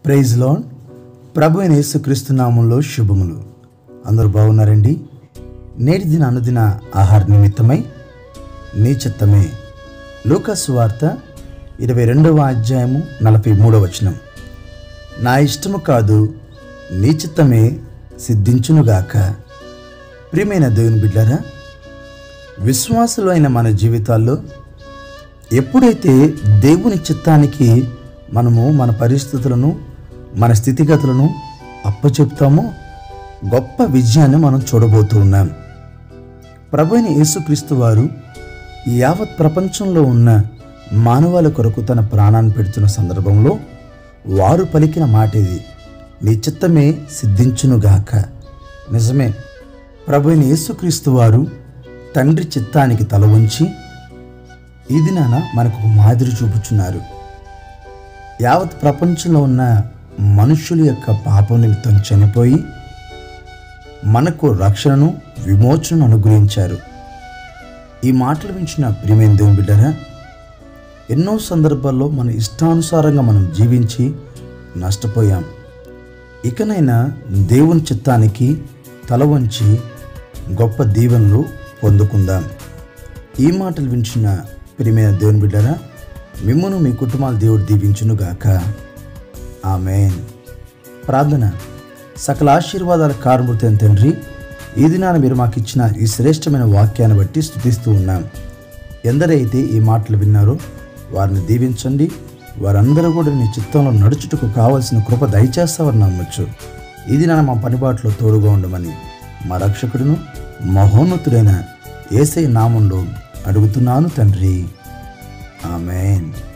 praise loan ప్రభు అయిన యేసుక్రీస్తు నామంలో శుభములు అందరూ బాగున్నారండి నేటి దిన అనుదిన ఆహార నిమిత్తమై నీ చిత్తమే లూకాసు వార్త ఇరవై రెండవ అధ్యాయము నలభై మూడవ వచనం నా ఇష్టము కాదు నీ చిత్తమే సిద్ధించునుగాక ప్రియమైన దేవుని బిడ్డారా విశ్వాసులు అయిన మన జీవితాల్లో ఎప్పుడైతే దేవుని చిత్తానికి మనము మన పరిస్థితులను మన స్థితిగతులను అప్పచెప్తామో గొప్ప విజయాన్ని మనం చూడబోతూ ఉన్నాం ప్రభు అయిన యేసుక్రీస్తు వారు ఈ యావత్ ప్రపంచంలో ఉన్న మానవాళి కొరకు తన ప్రాణాన్ని పెడుతున్న సందర్భంలో వారు పలికిన మాట ఇది నీ చిత్తమే సిద్ధించునుగాక నిజమే ప్రభు అయిన యేసుక్రీస్తు వారు తండ్రి చిత్తానికి తల వంచి ఈ దినాన మనకు ఒక మాదిరి చూపుచున్నారు యావత్ ప్రపంచంలో ఉన్న మనుషుల యొక్క పాపం నిమిత్తం చనిపోయి మనకు రక్షణను విమోచనను అనుగ్రహించారు ఈ మాటలు వించిన ప్రియమైన దేవుని బిడ్డరా ఎన్నో సందర్భాల్లో మన ఇష్టానుసారంగా మనం జీవించి నష్టపోయాం ఇకనైనా దేవుని చిత్తానికి తల వంచి గొప్ప దీవెనలు పొందుకుందాం ఈ మాటలు వించిన ప్రియమైన దేవుని బిడ్డరా మిమ్మును మీ కుటుంబాలు దేవుడు దీవించునుగాక ఆమెన్ ప్రార్థన సకల ఆశీర్వాదాల కారణమృతం తండ్రి ఈ దినాన మీరు మాకు ఇచ్చిన ఈ శ్రేష్టమైన వాక్యాన్ని బట్టి స్థుతిస్తూ ఉన్నాం ఎందరైతే ఈ మాటలు విన్నారో వారిని దీవించండి వారందరూ కూడా నీ చిత్తంలో నడుచుటకు కావలసిన కృప దయచేస్తావని నమ్మొచ్చు ఇది నా మా పనిబాట్లో తోడుగా ఉండమని మా రక్షకుడును మహోన్నతుడైన ఏసై నామంలో అడుగుతున్నాను తండ్రి ఆమెన్